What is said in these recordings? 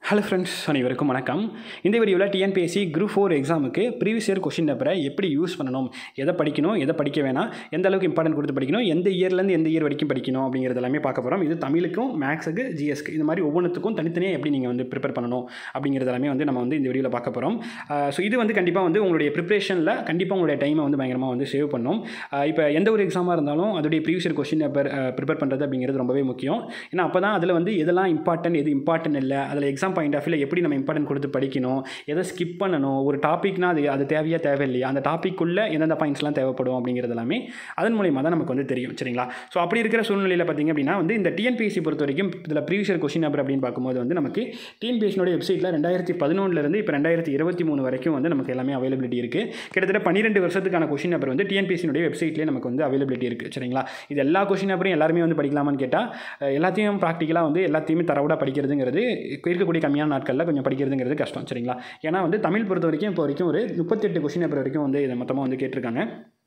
hello friends அனைவருக்கும் வணக்கம் இந்த வீடியோவில் டிஎன்பிஎஸ்சி குரூப் ஃபோர் எக்ஸாமுக்கு ப்ரீவியஸ் இயர் கொஷின் பேப்பரை எப்படி யூஸ் பண்ணணும் எதை படிக்கணும் எதை படிக்க வேணாம் எந்த அளவுக்கு இம்பார்ட்டன்ட் கொடுத்து படிக்கணும் எந்த இயர்லேருந்து எந்த இயர் வரைக்கும் படிக்கணும் அப்படிங்கிறது எல்லாமே பார்க்க போகிறோம் இது தமிழுக்கும் மேக்ஸுக்கு ஜிஎஸ்க்கு இந்த மாதிரி ஒவ்வொன்றுத்துக்கும் தனித்தனியாக எப்படி நீங்கள் வந்து ப்ரிப்பேர் பண்ணணும் அப்படிங்கிறது எல்லாமே வந்து நம்ம வந்து இந்த வீடியோவில் பார்க்க போகிறோம் ஸோ இது வந்து கண்டிப்பாக வந்து உங்களுடைய ப்ரிப்ரேஷனில் கண்டிப்பாக உங்களுடைய டைமை வந்து பயங்கரமாக வந்து சேவ் பண்ணும் இப்போ எந்த ஒரு எக்ஸாமாக இருந்தாலும் அதோடைய previous year question paper prepare பண்ணுறது அப்படிங்கிறது ரொம்பவே முக்கியம் ஏன்னா அப்போ தான் அதில் வந்து எதெல்லாம் இம்பார்ட்டன்ட் எது இம்பார்ட்டன்ட் இல்லை அதில் எக்ஸாம் பாயிண்ட் ஆஃப் வியூவில் எப்படி நம்ம இம்பார்ட்டன்ட் கொடுத்து படிக்கணும் எதை ஸ்கிப் பண்ணணும் ஒரு டாப்பிக்னா அது அது தேவையா தேவையில்லையா அந்த டாப்பிக்குள்ளே எந்தெந்த பாயிண்ட்ஸ்லாம் தேவைப்படும் அப்படிங்கிறது எல்லாமே அதன் மூலியமாக தான் நமக்கு வந்து தெரியும் சரிங்களா ஸோ அப்படி இருக்கிற சூழ்நிலையில் பார்த்திங்க அப்படின்னா வந்து இந்த டிஎன்பிஎஸ்சி பொறுத்த வரைக்கும் இதில் ப்ரீவியஸ் இயர் கொஷின் பேப்பர் அப்படின்னு பார்க்கும்போது வந்து நமக்கு டிஎன்பிஎஸ்சியோட வெப்சைட்டில் ரெண்டாயிரத்தி பதினொன்றுலேருந்து இப்போ ரெண்டாயிரத்தி இருபத்தி மூணு வரைக்கும் வந்து நமக்கு எல்லாமே அவைலபிலிட்டி இருக்குது கிட்டத்தட்ட பன்னிரெண்டு வருஷத்துக்கான கொஷின் பேப்பர் வந்து டிஎன்பிஎஸ்சியோட வெப்சைட்லேயே நமக்கு வந்து அவைலபிலிட்டி இருக்குது சரிங்களா இது எல்லா கொஷின் பேப்பரும் எல்லாருமே வந்து படிக்கலாமான்னு கேட்டால் எல்லாத்தையும் ப்ராக்டிக்கலாக வந்து எல்லாத்தையுமே தரவுடாக படிக்கிறதுங்கிறது இருக்கக்கூடிய கம்மியான நாட்களில் கொஞ்சம் படிக்கிறதுங்கிறது கஷ்டம் சரிங்களா ஏன்னா வந்து தமிழ் பொறுத்த வரைக்கும் இப்போ வரைக்கும் ஒரு முப்பத்தெட்டு கொஷின் பேப்பர் வரைக்கும் வந்து இதை மொத்தமாக வந்து கேட்டிருக்காங்க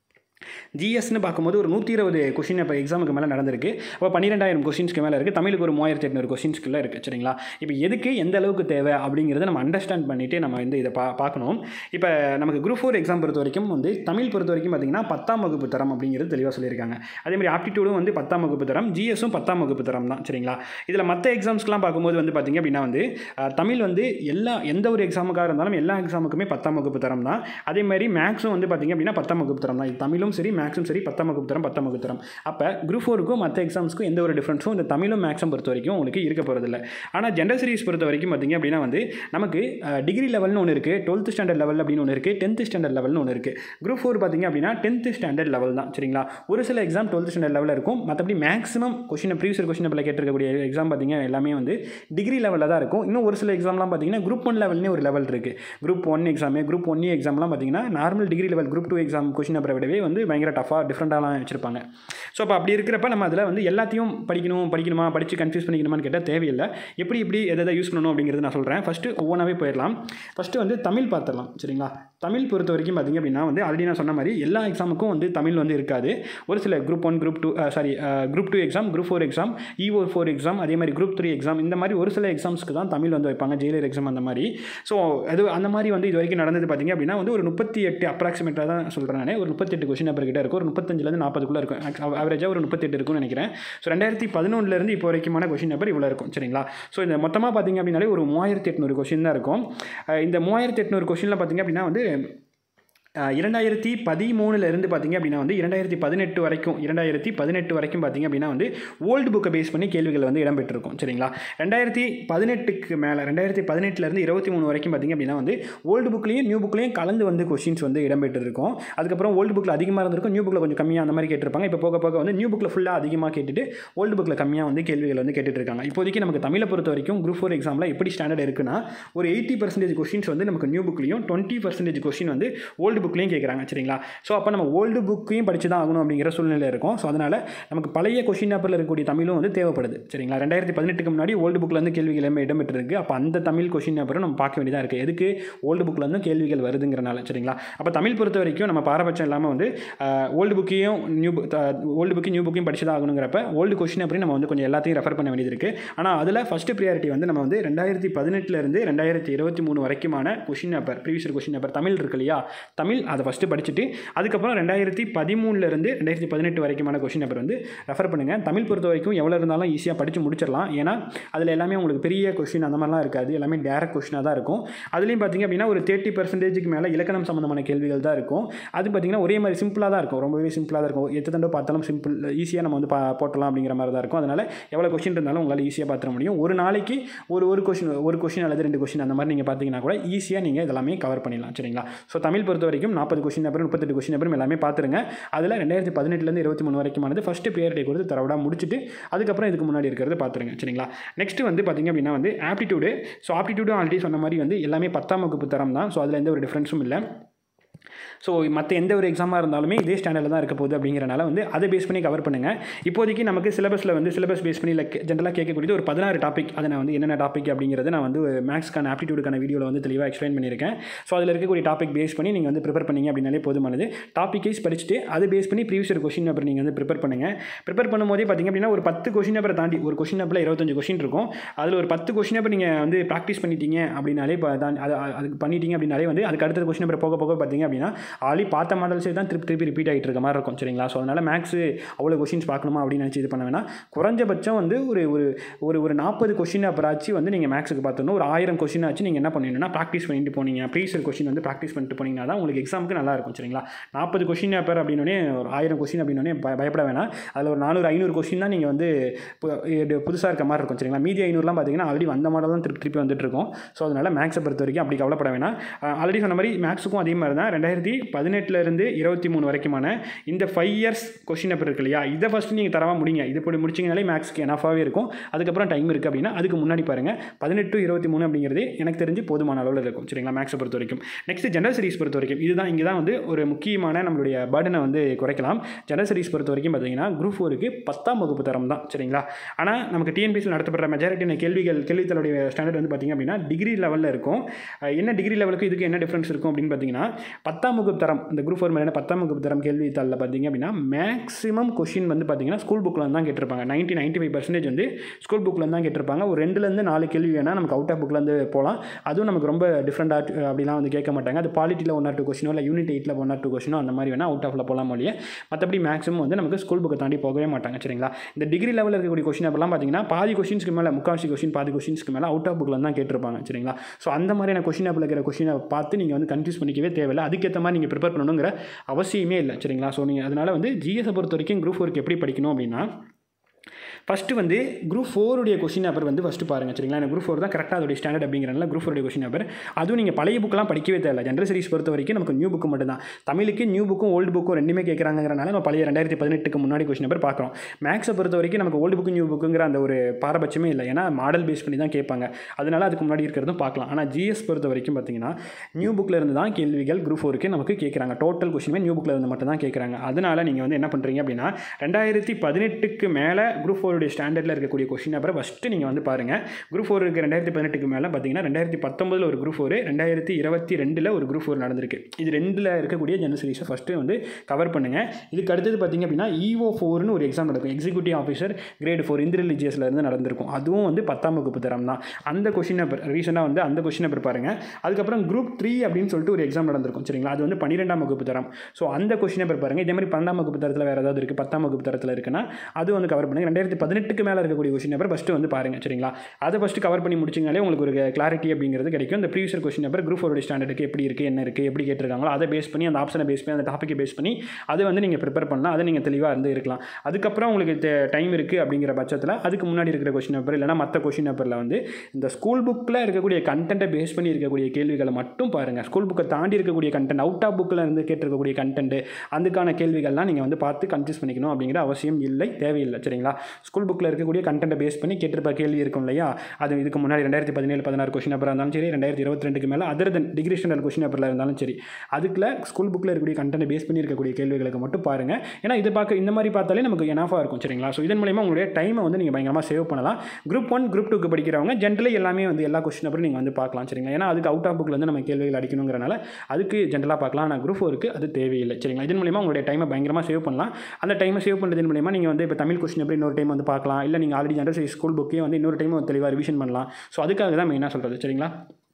ஜிஎஸ்னு பார்க்கும்போது ஒரு நூற்றி இருபது கொஷின் இப்போ எக்ஸாமுக்கு மேலே நடந்திருக்கு அப்போ பன்னிரெண்டாயிரம் கொஷின்ஸ்க்கு மேலே இருக்குது தமிழுக்கு ஒரு மூவாயிரத்தி எட்நூறு கொஷின்ஸ்க்குள்ளே இருக்குது சரிங்களா இப்போ எதுக்கு எந்த அளவுக்கு தேவை அப்படிங்கிறத நம்ம அண்டர்ஸ்டாண்ட் பண்ணிவிட்டு நம்ம வந்து இதை பா பார்க்கணும் இப்போ நமக்கு குரூப் ஃபோர் எக்ஸாம் பொறுத்த வரைக்கும் வந்து தமிழ் பொறுத்த வரைக்கும் பார்த்திங்கன்னா பத்தாம் வகுப்பு தரம் அப்படிங்கிறது தெளிவாக சொல்லியிருக்காங்க அதே மாதிரி ஆப்டிடியூடும் வந்து பத்தாம் வகுப்பு தரம் ஜிஎஸும் பத்தாம் வகுப்பு தரம் தான் சரிங்களா இதில் மற்ற எக்ஸாம்ஸ்க்குலாம் பார்க்கும்போது வந்து பார்த்திங்க அப்படின்னா வந்து தமிழ் வந்து எல்லா எந்த ஒரு எக்ஸாமுக்காக இருந்தாலும் எல்லா எக்ஸாமுக்குமே பத்தாம் வகுப்பு தரம் தான் அதே மாதிரி மேக்ஸும் வந்து பார்த்திங்க அப்படின்னா பத்தாம் வகுப்பு தரம் தான் இது தமிழும் சரி மேக்ஸும் சரி பத்தாம் வகுப்பு தரம் பத்தாம் வகுப்பு தரம் அப்போ குரூப் ஃபோருக்கும் மற்ற எக்ஸாம்ஸ்க்கும் எந்த ஒரு டிஃப்ரென்ஸும் இந்த தமிழும் மேக்ஸும் பொறுத்த வரைக்கும் உங்களுக்கு இருக்க போகிறதில்ல ஆனால் ஜெண்டர் சீரிஸ் பொறுத்த வரைக்கும் பார்த்திங்க அப்படின்னா வந்து நமக்கு டிகிரி லெவல்னு ஒன்று இருக்குது டுவெல்த் ஸ்டாண்டர்ட் லெவல் அப்படின்னு ஒன்று இருக்குது டென்த் ஸ்டாண்டர்ட் லெவல்னு ஒன்று இருக்குது குரூப் ஃபோர் பார்த்திங்க அப்படின்னா டென்த் ஸ்டாண்டர்ட் லெவல் தான் சரிங்களா ஒரு சில எக்ஸாம் டுவெல்த் ஸ்டாண்டர்ட் லெவலில் இருக்கும் மற்றபடி மேக்ஸிமம் கொஷின் ப்ரீவியஸ் கொஷின் பேப்பரில் கேட்டிருக்கக்கூடிய எக்ஸாம் பார்த்திங்க எல்லாமே வந்து டிகிரி லெவலில் தான் இருக்கும் இன்னும் ஒரு சில எக்ஸாம்லாம் பார்த்திங்கன்னா குரூப் ஒன் லெவல்னே ஒரு லெவல் இருக்குது group one exam group one எக்ஸாம்லாம் பார்த்திங்கன்னா normal degree level group two exam question பேப்பரை விடவே வந்து பயங்கர டஃபாக டிஃப்ரெண்ட்டாலாம் வச்சுருப்பாங்க ஸோ அப்போ அப்படி இருக்கிறப்ப நம்ம அதில் வந்து எல்லாத்தையும் படிக்கணும் படிக்கணுமா படித்து கன்ஃபியூஸ் பண்ணிக்கணுமான்னு கேட்டால் தேவையில்லை எப்படி எப்படி எதை எதை யூஸ் பண்ணணும் அப்படிங்கிறது நான் சொல்கிறேன் ஃபஸ்ட்டு ஒவ்வொன்றாவே போயிடலாம் ஃபஸ்ட்டு வந்து தமிழ் பார்த்துடலாம் சரிங்களா தமிழ் பொறுத்த வரைக்கும் பார்த்திங்க அப்படின்னா வந்து ஆல்ரெடி நான் சொன்ன மாதிரி எல்லா எக்ஸாமுக்கும் வந்து தமிழ் வந்து இருக்காது ஒரு சில group one group two sorry group two exam group four exam EO four exam அதே மாதிரி குரூப் த்ரீ எக்ஸாம் இந்த மாதிரி ஒரு சில எக்ஸாம்ஸ்க்கு தான் தமிழ் வந்து வைப்பாங்க ஜெயிலர் எக்ஸாம் அந்த மாதிரி ஸோ அது அந்த மாதிரி வந்து இது வரைக்கும் நடந்தது பார்த்திங்க அப்படின்னா வந்து ஒரு முப்பத்தி எட்டு அப்ராக்சிமேட்டாக தான் சொல்கிறேன் நான் ஒரு முப்பத்தெட்டு கொஷின் பேப்பர் கிட்ட இருக்கும் ஒரு முப்பத்தஞ்சிலேருந்து நாற்பதுக்குள்ளே இருக்கும் ஆவரேஜாக ஒரு முப்பத்தெட்டு இருக்கும்னு நினைக்கிறேன் ஸோ ரெண்டாயிரத்தி பதினொன்றுலேருந்து இப்போ வரைக்குமான கொஷின் பேப்பர் இவ்வளோ இருக்கும் சரிங்களா ஸோ இந்த மொத்தமாக பார்த்திங்க அப்படின்னாலே ஒரு மூவாயிரத்தி எட்நூறு கொஷின் தான் இருக்கும் இந்த மூவாயிரத்தி எட்நூறு கொஷினில் பார்த்திங்க அப்படின்னா வந்து இரண்டாயிரத்தி பதிமூணுலேருந்து பார்த்திங்க அப்படின்னா வந்து இரண்டாயிரத்தி பதினெட்டு வரைக்கும் இரண்டாயிரத்தி பதினெட்டு வரைக்கும் பார்த்திங்க அப்படின்னா வந்து ஓல்டு புக்கை பேஸ் பண்ணி கேள்விகள் வந்து இடம்பெற்றிருக்கும் சரிங்களா ரெண்டாயிரத்தி பதினெட்டுக்கு மேலே ரெண்டாயிரத்தி பதினெட்டுலேருந்து இருபத்தி மூணு வரைக்கும் பார்த்திங்க அப்படின்னா வந்து ஓல்டு புக்லேயும் நியூ புக்லேயும் கலந்து வந்து கொஷின்ஸ் வந்து இடம்பெற்றிருக்கும் அதுக்கப்புறம் ஓல்டு புக்கில் அதிகமாக இருந்திருக்கும் நியூ புக்கில் கொஞ்சம் கம்மியாக அந்த மாதிரி கேட்டிருப்பாங்க இப்போ போக போக வந்து நியூ புக்கில் ஃபுல்லாக அதிகமாக கேட்டுட்டு ஓல்டு புக்கில் கம்மியாக வந்து கேள்விகள் வந்து கேட்டுட்டு இருக்காங்க இப்போதைக்கு நமக்கு தமிழை பொறுத்த வரைக்கும் குரூப் ஃபோர் எக்ஸாமில் எப்படி ஸ்டாண்டர்ட் இருக்குன்னா ஒரு எயிட்டி பர்சன்டேஜ் கொஷின்ஸ் வந்து நமக்கு நியூ புக்லேயும் டுவெண்ட்டி பர்சன்டேஜ் கொஷின் வந்து ஓல்டு புக்லேயும் கேட்குறாங்க சரிங்களா ஸோ அப்போ நம்ம ஓல்டு புக்கையும் படித்து தான் ஆகணும் அப்படிங்கிற சூழ்நிலை இருக்கும் ஸோ அதனால் நமக்கு பழைய கொஷின் பேப்பரில் இருக்கக்கூடிய தமிழும் வந்து தேவைப்படுது சரிங்களா ரெண்டாயிரத்தி பதினெட்டுக்கு முன்னாடி ஓல்டு புக்கில் வந்து கேள்விகள் எல்லாமே இடம்பெற்றிருக்கு அப்போ அந்த தமிழ் கொஷின் பேப்பரும் நம்ம பார்க்க வேண்டியதாக இருக்குது எதுக்கு ஓல்டு புக்கில் வந்து கேள்விகள் வருதுங்கிறனால சரிங்களா அப்போ தமிழ் பொறுத்த வரைக்கும் நம்ம பாரபட்சம் இல்லாமல் வந்து ஓல்டு புக்கையும் நியூ புக் ஓல்டு புக்கையும் நியூ புக்கையும் படித்து தான் ஆகணுங்கிறப்ப ஓல்டு கொஷின் பேப்பரையும் நம்ம வந்து கொஞ்சம் எல்லாத்தையும் ரெஃபர் பண்ண வேண்டியது இருக்குது ஆனால் அதில் ஃபஸ்ட்டு ப்ரியாரிட்டி வந்து நம்ம வந்து ரெண்டாயிரத்தி பதினெட்டுலேருந்து ரெண்டாயிரத்தி இருபத்தி மூணு வரைக்குமான question paper previous question paper Tamil இருக்கு இல்லையா தமிழ் அதை ஃபஸ்ட்டு படிச்சுட்டு அதுக்கப்புறம் ரெண்டாயிரத்தி பதிமூணுலேருந்து ரெண்டாயிரத்தி பதினெட்டு வரைக்குமான கொஷின் பேப்பர் வந்து ரெஃபர் பண்ணுங்கள் தமிழ் பொறுத்த வரைக்கும் எவ்வளோ இருந்தாலும் ஈஸியாக படித்து முடிச்சிடலாம் ஏன்னா அதில் எல்லாமே உங்களுக்கு பெரிய கொஷின் அந்த மாதிரிலாம் இருக்காது எல்லாமே டேரக்ட் கொஷினாக தான் இருக்கும் அதுலேயும் பார்த்திங்க அப்படின்னா ஒரு தேர்ட்டி பர்சன்டேஜுக்கு மேலே இலக்கணம் சம்மந்தமான கேள்விகள் தான் இருக்கும் அது பார்த்திங்கன்னா ஒரே மாதிரி சிம்பிளாக தான் இருக்கும் ரொம்பவே சிம்பிளாக தான் இருக்கும் எத்தனை தண்டோ பார்த்தாலும் சிம்பிள் ஈஸியாக நம்ம வந்து பா போட்டலாம் அப்படிங்கிற மாதிரி தான் இருக்கும் அதனால் எவ்வளோ கொஷின் இருந்தாலும் உங்களால் ஈஸியாக பார்த்துட முடியும் ஒரு நாளைக்கு ஒரு ஒரு கொஷின் ஒரு கொஷின் அல்லது ரெண்டு கொஷின் அந்த மாதிரி நீங்கள் பார்த்தீங்கன்னா கூட ஈஸியாக நீங்கள் இதெல்லாமே கவர் பண்ணிடலாம் சரிங்களா ஸோ தமிழ் பொறுத்த வரைக்கும் நாற்பது கொஷின் அப்புறம் முப்பத்தெட்டு கொஷின் அப்புறம் எல்லாமே பார்த்துருங்க அதில் ரெண்டாயிரத்தி பதினெட்டுலேருந்து இருபத்தி மூணு வரைக்குமானது ஃபஸ்ட்டு ப்ரியாரிட்டி கொடுத்து தரவிடாக முடிச்சுட்டு அதுக்கப்புறம் இதுக்கு முன்னாடி இருக்கிறது பார்த்துருங்க சரிங்களா நெக்ஸ்ட் வந்து பார்த்திங்க அப்படின்னா வந்து ஆப்டிடியூடு ஸோ ஆப்டிடியூடும் ஆல்ரெடி சொன்ன மாதிரி வந்து எல்லாமே பத்தாம் வகுப்பு தரம் தான் ஸோ அதில் எந்த ஒரு டிஃப்ரென்ஸும் இல்லை ஸோ மற்ற எந்த ஒரு எக்ஸாமாக இருந்தாலுமே இதே ஸ்டாண்டர்டில் தான் இருக்க போகுது அப்படிங்கிறனால வந்து அதை பேஸ் பண்ணி கவர் பண்ணுங்கள் இப்போதைக்கு நமக்கு சிலபஸில் வந்து சிலபஸ் பேஸ் பண்ணி லைக் ஜென்ரலாக கேட்கக்கூடியது ஒரு பதினாறு டாபிக் அதை நான் வந்து என்னென்ன டாபிக் அப்படிங்கிறத நான் வந்து மேக்ஸ்க்கான ஆப்டிடியூடுக்கான வீடியோவில் வந்து தெளிவாக எக்ஸ்பிளைன் பண்ணியிருக்கேன் ஸோ அதில் இருக்கக்கூடிய டாபிக் பேஸ் பண்ணி நீங்கள் வந்து ப்ரிப்பேர் பண்ணீங்க அப்படின்னாலே போதுமானது டாபிக் வைஸ் படிச்சுட்டு அதை பேஸ் பண்ணி ப்ரீவியஸ் ஒரு கொஷின் பேப்பர் நீங்கள் வந்து ப்ரிப்பேர் பண்ணுங்கள் ப்ரிப்பேர் பண்ணும்போதே பார்த்தீங்க அப்படின்னா ஒரு பத்து கொஷின் பேப்பரை தாண்டி ஒரு கொஷின் பேப்பரில் இருபத்தஞ்சு கொஷின் இருக்கும் அதில் ஒரு பத்து கொஷின் பேப்பர் நீங்கள் வந்து ப்ராக்டிஸ் பண்ணிட்டீங்க அப்படின்னாலே இப்போ தான் அது அதுக்கு பண்ணிட்டீங்க அப்படின்னாலே வந்து அதுக்கு அடுத்த கொஷின் பேப்பர் போக போக பார்த்தீங்க அப்படின்னா ஆல்ரெடி பார்த்த மாடல்ஸே தான் திருப்பி திருப்பி ரிப்பீட் ஆகிட்டு இருக்க மாதிரி இருக்கும் சரிங்களா ஸோ அதனால் மேக்ஸ் அவ்வளோ கொஷின்ஸ் பார்க்கணுமா அப்படின்னு நினச்சி இது பண்ண வேணாம் குறைஞ்சபட்சம் வந்து ஒரு ஒரு ஒரு ஒரு நாற்பது கொஷின் அப்புறாச்சு வந்து நீங்கள் மேக்ஸுக்கு பார்த்துடணும் ஒரு ஆயிரம் கொஷின் ஆச்சு நீங்கள் என்ன பண்ணணும்னா ப்ராக்டிஸ் பண்ணிட்டு போனீங்க ப்ரீவியஸ் கொஷின் வந்து ப்ராக்டிஸ் பண்ணிட்டு போனீங்கன்னா தான் உங்களுக்கு எக்ஸாமுக்கு நல்லா இருக்கும் சரிங்களா நாற்பது கொஷின் பேப்பர் அப்படின்னே ஒரு ஆயிரம் கொஷின் அப்படின்னே பய பயப்பட வேணாம் அதில் ஒரு நானூறு ஐநூறு கொஷின் தான் நீங்கள் வந்து புதுசாக இருக்க மாதிரி இருக்கும் சரிங்களா மீதி ஐநூறுலாம் பார்த்தீங்கன்னா ஆல்ரெடி வந்த மாடல் தான் திருப்பி திருப்பி வந்துட்டு இருக்கும் ஸோ அதனால் மேக்ஸை பொறுத்த வரைக்கும் அப்படி கவலைப்பட வேணாம் ஆல்ரெடி சொன்ன மாதிரி மேக்ஸுக்கும் அதே மாதிரி தான் ரெண்டாயிரத்தி பதினெட்டுலேருந்து இருபத்தி மூணு வரைக்குமான இந்த ஃபைவ் இயர்ஸ் கொஷின் பேப்பர் இருக்கு இல்லையா இதை ஃபஸ்ட்டு நீங்கள் தரவா முடிங்க இது இப்படி முடிச்சிங்கனாலே மேக்ஸ்க்கு எனஃபாகவே இருக்கும் அதுக்கப்புறம் டைம் இருக்குது அப்படின்னா அதுக்கு முன்னாடி பாருங்கள் பதினெட்டு இருபத்தி மூணு அப்படிங்கிறது எனக்கு தெரிஞ்சு போதுமான அளவில் இருக்கும் சரிங்களா மேக்ஸை பொறுத்த வரைக்கும் நெக்ஸ்ட் ஜெனரல் சீரிஸ் பொறுத்த வரைக்கும் இதுதான் இங்கே தான் வந்து ஒரு முக்கியமான நம்மளுடைய பேர்டனை வந்து குறைக்கலாம் ஜெனரல் சீரிஸ் பொறுத்த வரைக்கும் பார்த்தீங்கன்னா குரூப் ஃபோருக்கு பத்தாம் வகுப்பு தரம் தான் சரிங்களா ஆனால் நமக்கு டிஎன்பிசியில் நடத்தப்படுற மெஜாரிட்டியான கேள்விகள் கேள்வித்தலுடைய ஸ்டாண்டர்ட் வந்து பார்த்திங்க அப்படின்னா டிகிரி லெவலில் இருக்கும் என்ன டிகிரி லெவலுக்கு இதுக்கு என்ன டிஃப்ரென்ஸ் இருக்கும் அப்படின்னு பார்த்தீங்கன்னா பத்தாம் வகுப்பு தரம் இந்த குரூப் ஃபோர் மேலே பத்தாம் வகுப்பு தரம் கேள்வித்தாளில் பார்த்தீங்க அப்படின்னா மேக்ஸிமம் கொஷின் வந்து பார்த்தீங்கன்னா ஸ்கூல் புக்கில் தான் கேட்டிருப்பாங்க நைன்ட்டி நைன்ட்டி ஃபைவ் பர்சன்டேஜ் வந்து ஸ்கூல் புக்கில் தான் கேட்டிருப்பாங்க ஒரு ரெண்டுலேருந்து நாலு கேள்வி வேணால் நமக்கு அவுட் ஆஃப் புக்லேருந்து போகலாம் அதுவும் நமக்கு ரொம்ப டிஃப்ரெண்ட்டாக அப்படிலாம் வந்து கேட்க மாட்டாங்க அது பாலிட்டியில் ஒன் ஆர் டூ கொஷினோ இல்லை யூனிட் எயிட்டில் ஒன் ஆர் டூ கொஷினோ அந்த மாதிரி வேணால் அவுட் ஆஃபில் போகலாம் மொழியே மற்றபடி மேக்ஸிமம் வந்து நமக்கு ஸ்கூல் புக்கை தாண்டி போகவே மாட்டாங்க சரிங்களா இந்த டிகிரி லெவலில் இருக்கக்கூடிய கொஷின் அப்பெல்லாம் பார்த்தீங்கன்னா பாதி கொஷின்ஸ்க்கு மேலே முக்கால்வாசி கொஷின் பாதி கொஷின்ஸ்க்கு மேலே அவுட் ஆஃப் புக்கில் தான் கேட்டிருப்பாங்க சரிங்களா ஸோ அந்த மாதிரியான கொஷின் அப்பில் இருக்கிற கொஷினை பார்த்து நீங்கள் வந்து கன்ஃபியூஸ் பண்ணிக்கவே தேவையில்லை அதுக்கேற்ற மாதிரி நீங்கள் ப்ரிப்பேர் பண்ணணுங்கிற அவசியமே இல்லை சரிங்களா ஸோ நீங்கள் அதனால் வந்து ஜிஎஸை பொறுத்த வரைக்கும் குரூப் ஃபோருக்கு எப்படி படிக்கணும் அப்படின்னா ஃபஸ்ட்டு வந்து குரூப் ஃபோருடைய கொஷின் பேப்பர் வந்து ஃபஸ்ட்டு பாருங்கள் சரிங்களா எனக்கு குரூப் ஃபோர் தான் கரெக்டாக அதோடைய ஸ்டாண்டர்ட் அப்படிங்கிறனால குரூப் ஃபோருடைய கொஷின் பேப்பர் அதுவும் நீங்கள் பழைய புக்கெலாம் படிக்கவே தேவை ஜென்ரல் சீரிஸ் பொறுத்த வரைக்கும் நமக்கு நியூ புக்கு மட்டும் தான் தமிழுக்கு நியூ புக்கும் ஓல்டு புக்கும் ரெண்டுமே கேட்குறாங்கிறனால நம்ம பழைய ரெண்டாயிரத்தி பதினெட்டுக்கு முன்னாடி கொஷின் பேப்பர் பார்க்குறோம் மேக்ஸை பொறுத்த வரைக்கும் நமக்கு ஓல்டு புக்கு நியூ புக்குங்கிற அந்த ஒரு பாரபட்சமே இல்லை ஏன்னா மாடல் பேஸ் பண்ணி தான் கேட்பாங்க அதனால அதுக்கு முன்னாடி இருக்கிறதும் பார்க்கலாம் ஆனால் ஜிஎஸ் பொறுத்த வரைக்கும் பார்த்தீங்கன்னா நியூ புக்கில் இருந்து தான் கேள்விகள் குரூப் ஃபோருக்கு நமக்கு கேட்குறாங்க டோட்டல் கொஷினுமே நியூ புக்கில் இருந்து மட்டும் தான் கேட்குறாங்க அதனால நீங்கள் வந்து என்ன பண்ணுறீங்க அப்படின்னா ரெண்டாயிரத்தி பதினெட்டுக்கு மேலே குரூப் ஃபோருடைய ஸ்டாண்டர்டில் இருக்கக்கூடிய கொஷின் பேப்பரை ஃபஸ்ட்டு நீங்கள் வந்து பாருங்கள் குரூப் ஃபோர் இருக்குது ரெண்டாயிரத்தி பதினெட்டுக்கு மேலே பார்த்தீங்கன்னா ரெண்டாயிரத்தி பத்தொம்பதில் ஒரு குரூப் ஃபோர் ரெண்டாயிரத்தி இருபத்தி ரெண்டில் ஒரு குரூப் ஃபோர் நடந்திருக்கு இது ரெண்டில் இருக்கக்கூடிய ஜெனரல் சீரிஸை ஃபஸ்ட்டு வந்து கவர் பண்ணுங்கள் இதுக்கு அடுத்தது பார்த்தீங்க அப்படின்னா இஓ ஃபோர்னு ஒரு எக்ஸாம் நடக்கும் எக்ஸிக்யூட்டிவ் ஆஃபீஸர் கிரேட் ஃபோர் இந்திர ரிலிஜியஸில் இருந்து நடந்திருக்கும் அதுவும் வந்து பத்தாம் வகுப்பு தரம் தான் அந்த கொஷின் பேப்பர் ரீசெண்டாக வந்து அந்த கொஷின் பேப்பர் பாருங்கள் அதுக்கப்புறம் குரூப் த்ரீ அப்படின்னு சொல்லிட்டு ஒரு எக்ஸாம் நடந்திருக்கும் சரிங்களா அது வந்து பன்னிரெண்டாம் வகுப்பு தரம் ஸோ அந்த கொஷின் பேப்பர் பாருங்கள் இதே மாதிரி பன்னெண்டாம் வகுப்பு தரத்தில் வேறு ஏதாவது இருக்குது பத்தாம் வகுப்பு தரத்தில் இருக்குன்னா அது வந்து கவர் பண்ணுங்கள் ரெண்டாயிரத்தி பதினெட்டுக்கு மேலே இருக்கக்கூடிய கொஷின் பேப்பர் ஃபஸ்ட்டு வந்து பாருங்கள் சரிங்களா அதை ஃபஸ்ட்டு கவர் பண்ணி முடிச்சிங்கனாலே உங்களுக்கு ஒரு கிளாரிட்டி அப்படிங்கிறது கிடைக்கும் இந்த ப்ரீவியஸ் கொஷின் பேப்பர் குரூப் ஃபோருடைய ஸ்டாண்டர்டுக்கு எப்படி இருக்குது என்ன இருக்குது எப்படி கேட்டிருக்காங்களோ அதை பேஸ் பண்ணி அந்த ஆப்ஷனை பேஸ் பண்ணி அந்த டாப்பிக்கை பேஸ் பண்ணி அதை வந்து நீங்கள் ப்ரிப்பேர் பண்ணலாம் அதை நீங்கள் தெளிவாக இருந்து இருக்கலாம் அதுக்கப்புறம் உங்களுக்கு டைம் இருக்குது அப்படிங்கிற பட்சத்தில் அதுக்கு முன்னாடி இருக்கிற கொஷின் பேப்பர் இல்லைனா மற்ற கொஷின் பேப்பரில் வந்து இந்த ஸ்கூல் புக்கில் இருக்கக்கூடிய கண்டென்ட்டை பேஸ் பண்ணி இருக்கக்கூடிய கேள்விகளை மட்டும் பாருங்கள் ஸ்கூல் புக்கை தாண்டி இருக்கக்கூடிய கண்டென்ட் அவுட் ஆஃப் புக்கில் இருந்து கேட்டிருக்கக்கூடிய கண்டென்ட் அதுக்கான கேள்விகள்லாம் நீங்கள் வந்து பார்த்து கன்ஃபியூஸ் பண்ணிக்கணும் அப்படிங்கிற அவசியம் இல்லை தேவையில்லை சரிங்களா ஸ்கூல் புக்கில் இருக்கக்கூடிய கண்டென்ட்டை பேஸ் பண்ணி கேட்டிருப்ப கேள்வி இருக்கும் இல்லையா அது இதுக்கு முன்னாடி ரெண்டாயிரத்தி பதினேழு பதினாறு கொஷின் பேப்பராக இருந்தாலும் சரி ரெண்டாயிரத்தி இருபத்தி ரெண்டுக்கு மேலே other than degree standard question பேப்பரில் இருந்தாலும் சரி அதுக்குள்ள ஸ்கூல் புக்கில் இருக்கக்கூடிய கண்டென்ட் பேஸ் பண்ணி இருக்கக்கூடிய கேள்விகளுக்கு மட்டும் பாருங்கள் ஏன்னா இது பார்க்க இந்த மாதிரி பார்த்தாலே நமக்கு எனாஃபாக இருக்கும் சரிங்களா ஸோ இதன் மூலயமா உங்களுடைய டைமை வந்து நீங்கள் பயங்கரமாக சேவ் பண்ணலாம் குரூப் ஒன் குரூப் டூக்கு படிக்கிறவங்க ஜென்ரலி எல்லாமே வந்து எல்லா கொஸ்டின் அப்புறம் நீங்கள் வந்து பார்க்கலாம் சரிங்களா ஏன்னா அதுக்கு அவுட் ஆஃப் புக்கில் வந்து நம்ம கேள்விகள் அடிக்கணுங்கிறனால அதுக்கு ஜென்ரலாக பார்க்கலாம் ஆனால் குரூப் ஃபோருக்கு அது தேவையில்லை சரிங்களா இதன் மூலயமா உங்களுடைய டைமை பயங்கரமாக சேவ் பண்ணலாம் அந்த டைமை சேவ் பண்ணுறதன் மூலயமா நீங்கள் வந்து இப்போ தமிழ் கொஸ்டின் எப்படி இன்னொரு டைம் வந்து பார்க்கலாம் இல்லை நீங்கள் ஆல்ரெடி ஜென்ரல் ஸ்கூல் புக்கே வந்து இன்னொரு டைம் தெளிவாக ரிவிஷன் பண்ணலாம் ஸோ அதுக்காக தான் மெயினாக சொல்கிறது சரிங்களா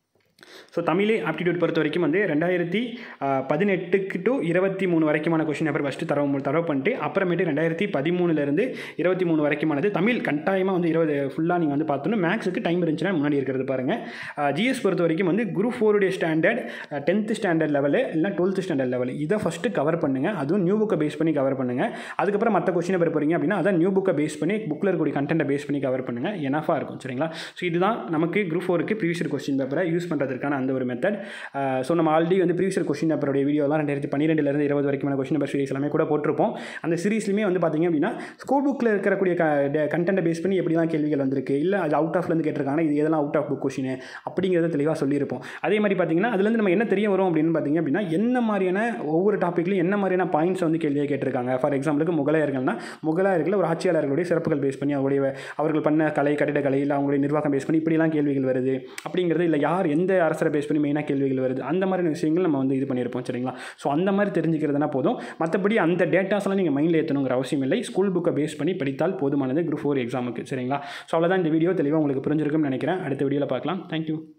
ஸோ தமிழே ஆப்டிடியூட் பொறுத்த வரைக்கும் வந்து ரெண்டாயிரத்தி பதினெட்டுக்கு டு இருபத்தி மூணு வரைக்குமான கொஷின் பேப்பர் ஃபஸ்ட்டு தரவு தரவு பண்ணிட்டு அப்புறமேட்டு ரெண்டாயிரத்தி பதிமூணுலேருந்து இருபத்தி மூணு வரைக்குமானது தமிழ் கட்டாயமாக வந்து இருபது ஃபுல்லாக நீங்கள் வந்து பார்த்தோன்னா மேக்ஸுக்கு டைம் இருந்துச்சுன்னா முன்னாடி இருக்கிறது பாருங்கள் ஜிஎஸ் பொறுத்த வரைக்கும் வந்து குரூப் ஃபோருடைய ஸ்டாண்டர்ட் டென்த்து ஸ்டாண்டர்ட் லெவலு இல்லை டுவெல்த்து ஸ்டாண்டர்ட் லெவல் இதை ஃபஸ்ட்டு கவர் பண்ணுங்கள் அதுவும் நியூ புக்கை பேஸ் பண்ணி கவர் பண்ணுங்கள் அதுக்கப்புறம் மற்ற கொஷினை பேர் போகிறீங்க அப்படின்னா அதான் நியூ புக்கை பேஸ் பண்ணி புக்கில் இருக்கக்கூடிய கண்டென்ட்டை பேஸ் பண்ணி கவர் பண்ணுங்கள் எனஃபாக இருக்கும் சரிங்களா ஸோ இதுதான் நமக்கு குரூப் ஃபோருக்கு ப்ரீவியஸ் கொஸ்டின் பேப்பரை யூஸ் பண்ணுறது பண்ணுறதுக்கான அந்த ஒரு மெத்தட் ஸோ நம்ம ஆல்ரெடி வந்து ப்ரீவியர் கொஸ்டின் பேப்பருடைய வீடியோலாம் ரெண்டாயிரத்தி பன்னிரெண்டுலேருந்து இருபது வரைக்கும் கொஸ்டின் பேப்பர் சீரிஸ் எல்லாமே கூட போட்டிருப்போம் அந்த சீரிஸ்லையுமே வந்து பார்த்திங்க அப்படின்னா ஸ்கூல் புக்கில் இருக்கக்கூடிய கண்டென்ட்டை பேஸ் பண்ணி எப்படிலாம் கேள்விகள் வந்திருக்கு இல்லை அது அவுட் ஆஃப்லேருந்து கேட்டிருக்காங்க இது எதெல்லாம் அவுட் ஆஃப் புக் கொஷின் அப்படிங்கிறத தெளிவாக சொல்லியிருப்போம் அதே மாதிரி பார்த்தீங்கன்னா அதுலேருந்து நம்ம என்ன தெரிய வரும் அப்படின்னு பார்த்தீங்க அப்படின்னா என்ன மாதிரியான ஒவ்வொரு டாப்பிக்லையும் என்ன மாதிரியான பாயிண்ட்ஸ் வந்து கேள்வியை கேட்டிருக்காங்க ஃபார் எக்ஸாம்பிளுக்கு முகலாயர்கள்னா முகலாயர்கள் ஒரு ஆட்சியாளர்களுடைய சிறப்புகள் பேஸ் பண்ணி அவருடைய அவர்கள் பண்ண கலை கட்டிடக்கலை இல்லை அவங்களுடைய நிர்வாகம் பேஸ் பண்ணி இப்படிலாம் கேள்விகள் வருது அப்படிங்கிறது இல்லை யார் எந்த அரசரை பேஸ் பண்ணி மெயினாக கேள்விகள் வருது அந்த மாதிரியான விஷயங்கள் நம்ம வந்து இது பண்ணியிருப்போம் சரிங்களா ஸோ அந்த மாதிரி தெரிஞ்சுக்கிறதுனா போதும் மற்றபடி அந்த டேட்டாஸ்லாம் நீங்கள் மைண்டில் ஏற்றணுங்கிற அவசியம் இல்லை ஸ்கூல் புக்கை பேஸ் பண்ணி படித்தால் போதுமானது குரூப் ஃபோர் எக்ஸாமுக்கு சரிங்களா ஸோ அவ்வளோதான் இந்த வீடியோ தெளிவாக உங்களுக்கு புரிஞ்சிருக்கும்னு நினைக்கிறேன் அடுத்த வீடியோவில் பார்க்கலாம் தேங்க்யூ